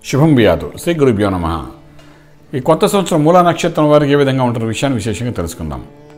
శుభం బియాదు శ్రీ గురుభ్యో నమ ఈ కొత్త సంవత్సరం మూలా నక్షత్రం వారికి ఏ విధంగా ఉంటున్న విషయాన్ని విశేషంగా తెలుసుకుందాం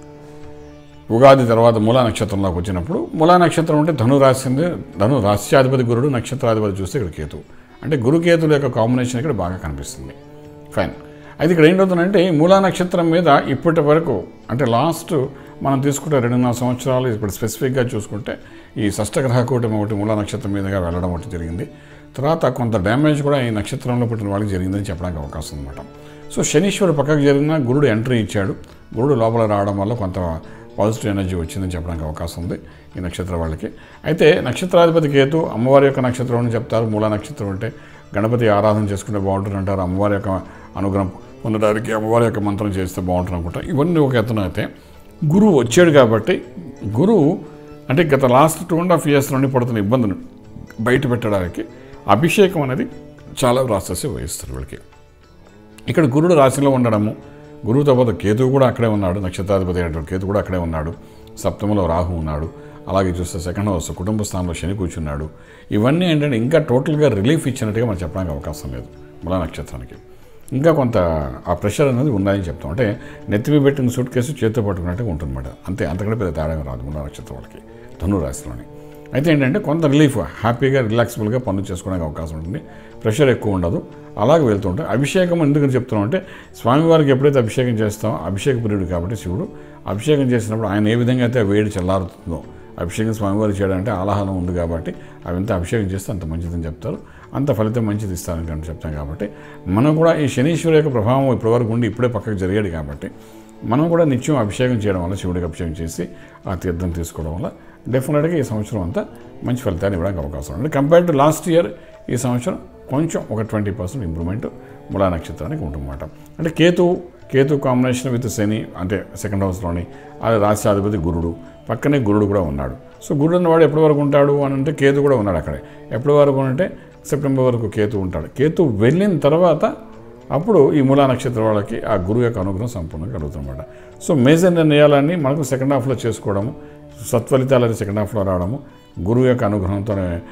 ఉగాది తర్వాత మూలా నక్షత్రంలోకి వచ్చినప్పుడు మూలా నక్షత్రం అంటే ధను రాశింది ధను రాశ్యాధిపతి గురుడు నక్షత్రాధిపతి చూస్తే ఇక్కడ కేతు అంటే గురుకేతుల యొక్క కాంబినేషన్ ఇక్కడ బాగా కనిపిస్తుంది ఫైన్ అయితే ఇక్కడ ఏంటవుతుందంటే ఈ మూలా నక్షత్రం మీద ఇప్పటి వరకు అంటే లాస్ట్ మనం తీసుకుంటే రెండున్నర సంవత్సరాలు ఇప్పుడు స్పెసిఫిక్గా చూసుకుంటే ఈ షష్టగ్రహ కూటమి ఒకటి మూలా నక్షత్రం మీదుగా వెళ్ళడం ఒకటి జరిగింది తర్వాత కొంత డ్యామేజ్ కూడా ఈ నక్షత్రంలో పుట్టిన వాళ్ళకి జరిగిందని చెప్పడానికి అవకాశం అనమాట సో శనీశ్వరు పక్కకు జరిగిన గురుడు ఎంట్రీ ఇచ్చాడు గురుడు లోపల రావడం వల్ల కొంత పాజిటివ్ ఎనర్జీ వచ్చిందని చెప్పడానికి అవకాశం ఉంది ఈ నక్షత్ర వాళ్ళకి అయితే నక్షత్రాధిపతి కేతు అమ్మవారి యొక్క నక్షత్రం అని చెప్తారు మూల నక్షత్రం అంటే గణపతి ఆరాధన చేసుకుంటే బాగుంటుంది అంటారు అమ్మవారి యొక్క అనుగ్రహం పొందడానికి అమ్మవారి యొక్క మంత్రం చేస్తే బాగుంటుంది అనుకుంటా ఇవన్నీ ఒక ఎత్తున అయితే గురువు వచ్చాడు కాబట్టి గురువు అంటే గత last two and half years నుండి పడుతున్న ఇబ్బందిని బయట పెట్టడానికి అభిషేకం అనేది చాలా ప్రాసెస్ వహిస్తారు వీళ్ళకి ఇక్కడ గురుడు రాశిలో ఉండడము గురువుతో పాటు కేతువు కూడా అక్కడే ఉన్నాడు నక్షత్రాధిపతి అయినటువంటి కేతు కూడా అక్కడే ఉన్నాడు సప్తమలో రాహు ఉన్నాడు అలాగే చూస్తే సెకండ్ హౌస్ కుటుంబ స్థానంలో శని కూర్చున్నాడు ఇవన్నీ ఏంటంటే ఇంకా టోటల్గా రిలీఫ్ ఇచ్చినట్టుగా మనం చెప్పడానికి అవకాశం లేదు మూలా నక్షత్రానికి ఇంకా కొంత ఆ ప్రెషర్ అనేది ఉందని చెప్తాం అంటే నెత్తిమి పెట్టిన సూట్ కేసు చేతితో పట్టుకున్నట్టుగా ఉంటుందన్నమాట అంతే అంతకంటే పెద్ద తేడా ఏమీ రాదు మూలా నక్షత్రం వాళ్ళకి ధను రాశిలోని అయితే ఏంటంటే కొంత రిలీఫ్ హ్యాపీగా రిలాక్సిబుల్గా పనులు చేసుకోవడానికి అవకాశం ఉంటుంది ప్రెషర్ ఎక్కువ ఉండదు అలాగే వెళ్తుంటే అభిషేకం ఎందుకని చెప్తున్నాం అంటే స్వామివారికి ఎప్పుడైతే అభిషేకం చేస్తామో అభిషేక ప్రియుడు కాబట్టి శివుడు అభిషేకం చేసినప్పుడు ఆయన ఏ విధంగా అయితే ఆ వేడి చల్లారుతుందో అభిషేకం స్వామివారికి చేయడంటే ఆలాహనం ఉంది కాబట్టి అవంతా అభిషేకం చేస్తే అంత మంచిదని చెప్తారు అంత ఫలితం మంచిది ఇస్తారని కానీ చెప్తాం కాబట్టి మనం కూడా ఈ శనీశ్వరు యొక్క ప్రభావం ఇప్పటివరకు ఉండి ఇప్పుడే పక్కకు జరిగాడు కాబట్టి మనం కూడా నిత్యం అభిషేకం చేయడం వల్ల శివుడికి అభిషేకం చేసి ఆ తీర్థం తీసుకోవడం వల్ల డెఫినెట్గా ఈ సంవత్సరం అంతా మంచి ఫలితాన్ని ఇవ్వడానికి అవకాశం ఉంది కంపేర్ టు లాస్ట్ ఇయర్ ఈ సంవత్సరం కొంచెం ఒక ట్వంటీ పర్సెంట్ ఇంప్రూవ్మెంట్ మూలా నక్షత్రానికి ఉంటుందన్నమాట అంటే కేతు కేతు కాంబినేషన్ విత్ శని అంటే సెకండ్ హౌస్లోని అది రాష్ట్రాధిపతి గురుడు పక్కనే గురుడు కూడా ఉన్నాడు సో గురుడు అన్నవాడు ఎప్పటి వరకు ఉంటాడు అని అంటే కేతు కూడా ఉన్నాడు అక్కడే ఎప్పటి వరకు అంటే సెప్టెంబర్ వరకు కేతు ఉంటాడు కేతు వెళ్ళిన తర్వాత అప్పుడు ఈ మూలా నక్షత్రం వాళ్ళకి ఆ గురువు యొక్క అనుగ్రహం సంపూర్ణంగా కలుగుతుందన్నమాట సో మేజర్ నిర్ణయాలన్నీ మనకు సెకండ్ హాఫ్లో చేసుకోవడము సత్ఫలితాలు సెకండ్ హాఫ్లో రావడము గురువు యొక్క అనుగ్రహంతో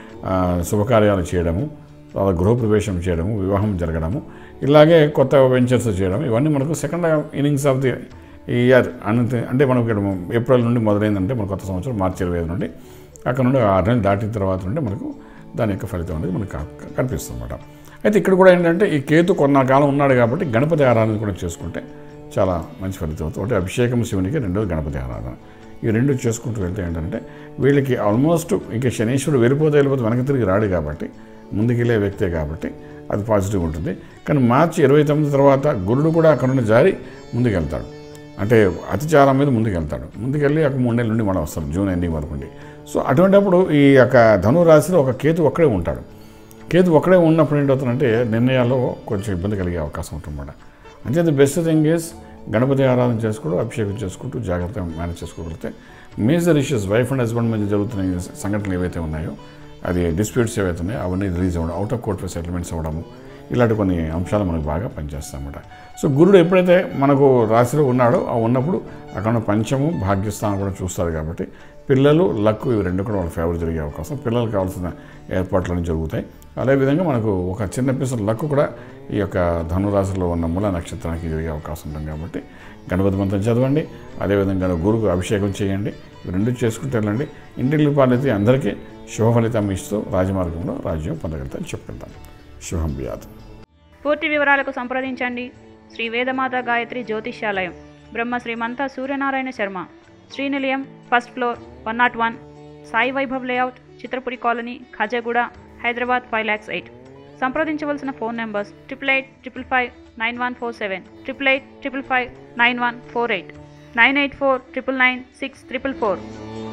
శుభకార్యాలు చేయడము తర్వాత గృహప్రవేశం చేయడము వివాహం జరగడము ఇలాగే కొత్త వెంచర్స్ చేయడం ఇవన్నీ మనకు second innings of the year అంటే అంటే మనకు ఇక్కడ ఏప్రిల్ నుండి మొదలైందంటే మన కొత్త సంవత్సరం మార్చి ఇరవై ఐదు నుండి అక్కడ నుండి ఆరు నెలలు దాటిన తర్వాత నుండి మనకు దాని యొక్క ఫలితం అనేది మనకు కా- కనిపిస్తుంది అన్నమాట అయితే ఇక్కడ కూడా ఏంటంటే ఈ కేతు కొన్నాకాలం ఉన్నాడు కాబట్టి గణపతి ఆరాధన కూడా చేసుకుంటే చాలా మంచి ఫలితం అవుతుంది ఒకటి అభిషేకం శివునికి రెండోది గణపతి ఆరాధన ఈ రెండు చేసుకుంటూ వెళ్తే ఏంటంటే వీళ్ళకి ఆల్మోస్ట్ ఇంకా శనీశ్వరుడు వెళ్ళిపోతే వెళ్ళిపోతే వెనక్కి తిరిగి రాడు కాబట్టి ముందుకెళ్ళే వ్యక్తే కాబట్టి అది పాజిటివ్ ఉంటుంది కానీ మార్చి ఇరవై తొమ్మిది తర్వాత గురుడు కూడా అక్కడ నుండి జారి ముందుకెళ్తాడు అంటే అతిచారం మీద ముందుకెళ్తాడు ముందుకెళ్ళి ఒక మూడు నెలల నుండి మనం వస్తాడు జూన్ ఎండింగ్ వరకు ఉండి సో అటువంటిప్పుడు ఈ యొక్క ధను రాశిలో ఒక కేతు ఒక్కడే ఉంటాడు కేతు ఒక్కడే ఉన్నప్పుడు ఏంటవుతుందంటే నిర్ణయాల్లో కొంచెం ఇబ్బంది కలిగే అవకాశం ఉంటుందన్నమాట అంతే బెస్ట్ థింగ్ ఈజ్ గణపతి ఆరాధన చేసుకుంటూ అభిషేకం చేసుకుంటూ జాగ్రత్తగా మేనేజ్ చేసుకోగలిగితే major issues wife and husband మధ్య జరుగుతున్న ఈ సంఘటనలు ఏవైతే ఉన్నాయో అది డిస్ప్యూట్స్ ఏవైతే ఉన్నాయో అవన్నీ రిలీజ్ అవ్వడం అవుట్ ఆఫ్ కోర్ట్ సెటిల్మెంట్స్ అవ్వడము ఇలాంటి కొన్ని అంశాలు మనకు బాగా పనిచేస్తాయన్నమాట సో గురుడు ఎప్పుడైతే మనకు రాశిలో ఉన్నాడో ఆ ఉన్నప్పుడు అక్కడ ఉన్న పంచము భాగ్యస్థానం కూడా చూస్తారు కాబట్టి పిల్లలు లక్ ఇవి రెండు కూడా వాళ్ళ ఫేవర్ జరిగే అవకాశం పిల్లలకు కావాల్సిన ఏర్పాట్లన్నీ జరుగుతాయి అదేవిధంగా మనకు ఒక చిన్న పీసు లక్ కూడా ఈ యొక్క ధనురాశిలో ఉన్న మూల నక్షత్రానికి జరిగే అవకాశం ఉంటుంది కాబట్టి గణపతి మంత్రం చదవండి అదేవిధంగా గురుకు అభిషేకం చేయండి ఇవి రెండు చేసుకుంటూ వెళ్ళండి ఇంటికి పాలైతే అందరికీ శుభ ఫలితం ఇస్తూ రాజమార్గంలో రాజ్యం పొందగలుగుతారని చెప్పుకుంటాను శుభం వ్యాధం పూర్తి వివరాలకు సంప్రదించండి Shri Vedamata Gayatri Jyotishyalayam Brahma Srimanta Suryanarayana Sharma Srinilayam first floor one nought one Sai Vaibhav layout Chitrapuri colony Khajaguda Hyderabad five lakhs eight సంప్రదించవలసిన phone numbers triple eight triple five nine one four seven triple eight triple five nine one four eight nine eight four triple nine six triple four